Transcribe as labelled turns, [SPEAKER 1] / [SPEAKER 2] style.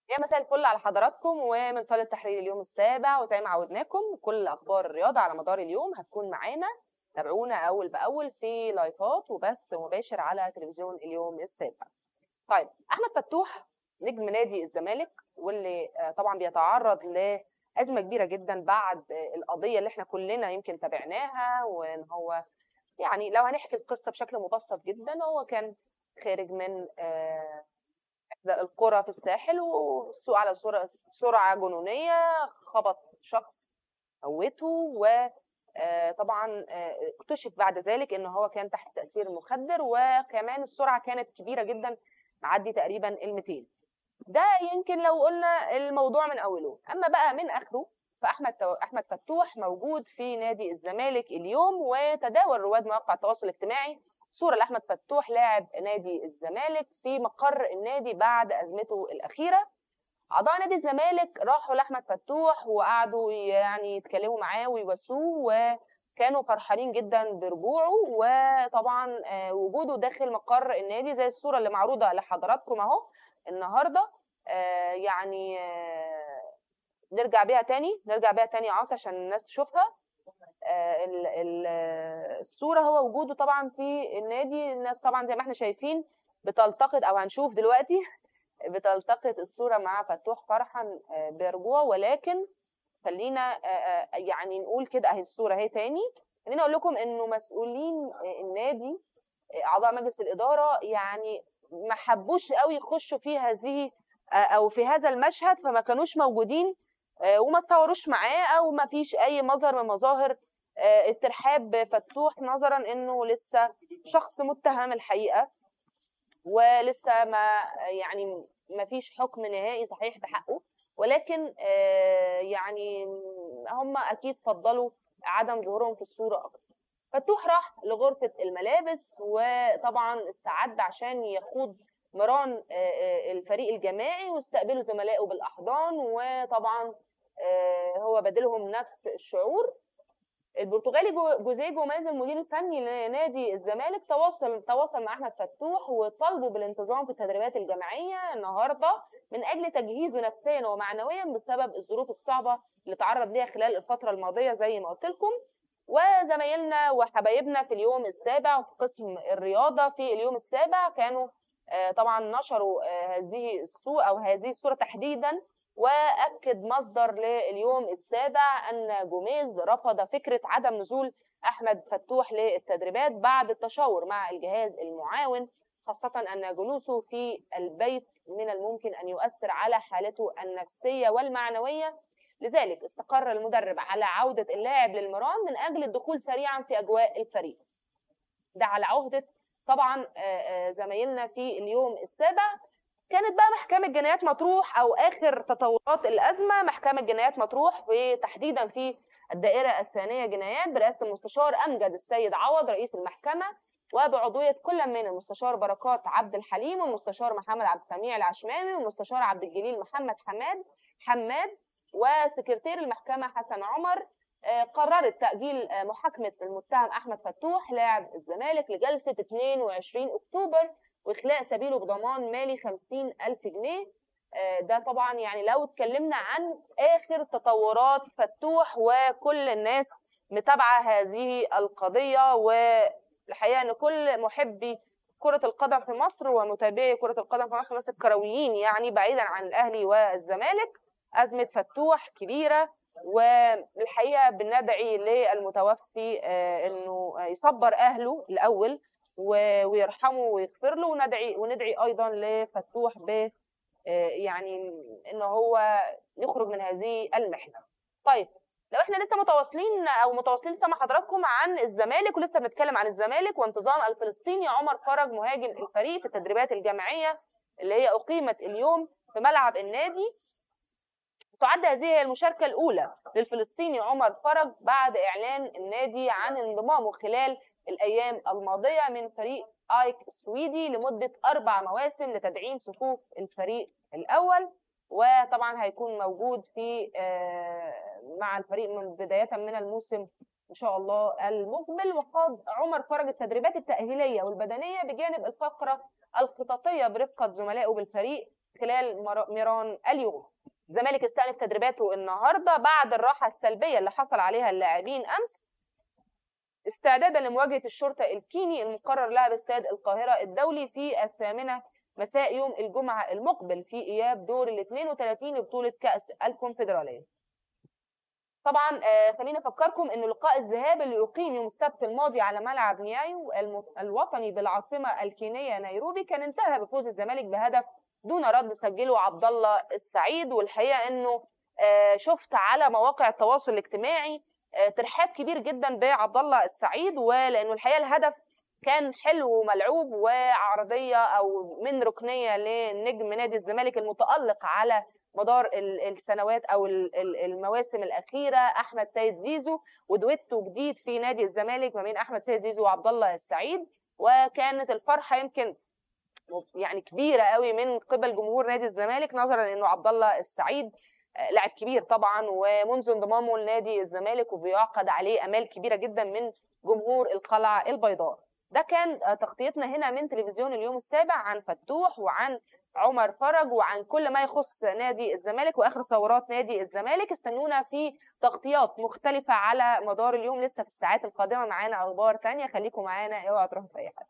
[SPEAKER 1] يا مساء الفل على حضراتكم ومن صالة تحرير اليوم السابع وزي ما عودناكم كل اخبار الرياضه على مدار اليوم هتكون معانا تابعونا اول باول في لايفات وبث مباشر على تلفزيون اليوم السابع. طيب احمد فتوح نجم نادي الزمالك واللي آه، طبعا بيتعرض لازمه كبيره جدا بعد آه، القضيه اللي احنا كلنا يمكن تابعناها وان هو يعني لو هنحكي القصه بشكل مبسط جدا هو كان خارج من آه، احدى القرى في الساحل وسوق على سرعه سرعه جنونيه خبط شخص موته و آه، طبعا آه، اكتشف بعد ذلك ان هو كان تحت تاثير مخدر وكمان السرعه كانت كبيره جدا معدي تقريبا ال 200 ده يمكن لو قلنا الموضوع من اوله اما بقى من اخره فاحمد تو- احمد فتوح موجود في نادي الزمالك اليوم وتداول رواد مواقع التواصل الاجتماعي صوره لاحمد فتوح لاعب نادي الزمالك في مقر النادي بعد ازمته الاخيره اعضاء نادي الزمالك راحوا لاحمد فتوح وقعدوا يعني يتكلموا معاه ويواسوه وكانوا فرحانين جدا برجوعه وطبعا آه، وجوده داخل مقر النادي زي الصوره اللي معروضه لحضراتكم اهو النهارده آه، يعني آه، نرجع بيها تاني نرجع بيها تاني يا عاصي عشان الناس تشوفها آه، ال- ال- آه، الصوره هو وجوده طبعا في النادي الناس طبعا زي ما احنا شايفين بتلتقط او هنشوف دلوقتي بتلتقط الصوره مع فتوح فرحا آه، برجوعه ولكن خلينا آه، آه، يعني نقول كده اهي الصوره اهي تاني خلينا اقول لكم انه مسؤولين آه، النادي آه، اعضاء مجلس الاداره يعني ما حبوش قوي يخشوا في هذه آه، او في هذا المشهد فما كانوش موجودين آه، وما تصوروش معاه او ما فيش اي مظهر من مظاهر آه، الترحاب فتوح نظرا انه لسه شخص متهم الحقيقه ولسه ما يعني ما فيش حكم نهائي صحيح بحقه ولكن آه، يعني هم اكيد فضلوا عدم ظهورهم في الصوره اكتر فتوح راح لغرفه الملابس وطبعا استعد عشان يخوض مران آه، آه، الفريق الجماعي واستقبلوا زملائه بالاحضان وطبعا آه، هو بدلهم نفس الشعور البرتغالي جو- جوزيه جوميز المدير الفني لنادي الزمالك تواصل تواصل مع احمد فتوح وطالبه بالانتظام في التدريبات الجماعيه النهارده من اجل تجهيزه نفسيا ومعنويا بسبب الظروف الصعبه اللي تعرض ليها خلال الفتره الماضيه زي ما قلت لكم وزمايلنا وحبايبنا في اليوم السابع في قسم الرياضه في اليوم السابع كانوا آه، طبعا نشروا آه، هذه الصوره او هذه الصوره تحديدا واكد مصدر لليوم السابع ان جوميز رفض فكره عدم نزول احمد فتوح للتدريبات بعد التشاور مع الجهاز المعاون خاصه ان جلوسه في البيت من الممكن ان يؤثر على حالته النفسيه والمعنويه لذلك استقر المدرب على عوده اللاعب للمران من اجل الدخول سريعا في اجواء الفريق ده على عهده طبعا آه، آه، زمايلنا في اليوم السابع كانت بقى محكمة جنايات مطروح أو آخر تطورات الأزمة محكمة جنايات مطروح وتحديدا في الدائرة الثانية جنايات برئاسة المستشار أمجد السيد عوض رئيس المحكمة وبعضوية كل من المستشار بركات عبد الحليم والمستشار محمد عبد السميع العشماوي والمستشار عبد الجليل محمد حماد حماد وسكرتير المحكمة حسن عمر آه، قررت تأجيل آه، محاكمة المتهم أحمد فتوح لاعب الزمالك لجلسة 22 أكتوبر وإخلاء سبيله بضمان مالي 50 ألف جنيه آه، ده طبعا يعني لو اتكلمنا عن آخر تطورات فتوح وكل الناس متابعة هذه القضية والحقيقة أن كل محبي كرة القدم في مصر ومتابعي كرة القدم في مصر الناس الكرويين يعني بعيدا عن الأهلي والزمالك أزمة فتوح كبيرة والحقيقة بندعي للمتوفي آه، أنه يصبر أهله الأول و- ويرحمه ويغفر له وندعي وندعي ايضا لفتوح ب آه، يعني ان هو يخرج من هذه المحنه. طيب لو احنا لسه متواصلين او متواصلين لسه مع حضراتكم عن الزمالك ولسه بنتكلم عن الزمالك وانتظام الفلسطيني عمر فرج مهاجم الفريق في التدريبات الجماعيه اللي هي اقيمت اليوم في ملعب النادي تعد هذه هي المشاركة الأولى للفلسطيني عمر فرج بعد إعلان النادي عن انضمامه خلال الأيام الماضية من فريق آيك السويدي لمدة أربع مواسم لتدعيم صفوف الفريق الأول وطبعا هيكون موجود في آه، مع الفريق من بداية من الموسم إن شاء الله المقبل وخاض عمر فرج التدريبات التأهيلية والبدنية بجانب الفقرة الخططية برفقة زملائه بالفريق خلال ميران اليوم الزمالك استأنف تدريباته النهارده بعد الراحه السلبيه اللي حصل عليها اللاعبين امس استعدادا لمواجهه الشرطه الكيني المقرر لها باستاد القاهره الدولي في الثامنه مساء يوم الجمعه المقبل في اياب دور ال 32 لبطوله كاس الكونفدراليه. طبعا آه، خليني افكركم ان لقاء الذهاب اللي اقيم يوم السبت الماضي على ملعب نيايو الوطني بالعاصمه الكينيه نيروبي كان انتهى بفوز الزمالك بهدف دون رد سجله عبد الله السعيد والحقيقه انه آه، شفت على مواقع التواصل الاجتماعي آه، ترحاب كبير جدا بعبد الله السعيد ولانه الحقيقه الهدف كان حلو وملعوب وعرضيه او من ركنيه لنجم نادي الزمالك المتالق على مدار السنوات او المواسم الاخيره احمد سيد زيزو ودويتو جديد في نادي الزمالك ما بين احمد سيد زيزو وعبد الله السعيد وكانت الفرحه يمكن يعني كبيره قوي من قبل جمهور نادي الزمالك نظرا انه عبد الله السعيد آه، لاعب كبير طبعا ومنذ انضمامه لنادي الزمالك وبيعقد عليه امال كبيره جدا من جمهور القلعه البيضاء ده كان آه، تغطيتنا هنا من تلفزيون اليوم السابع عن فتوح وعن عمر فرج وعن كل ما يخص نادي الزمالك واخر ثورات نادي الزمالك استنونا في تغطيات مختلفه على مدار اليوم لسه في الساعات القادمه معانا اخبار ثانيه خليكم معانا اوعوا تروحوا في اي حد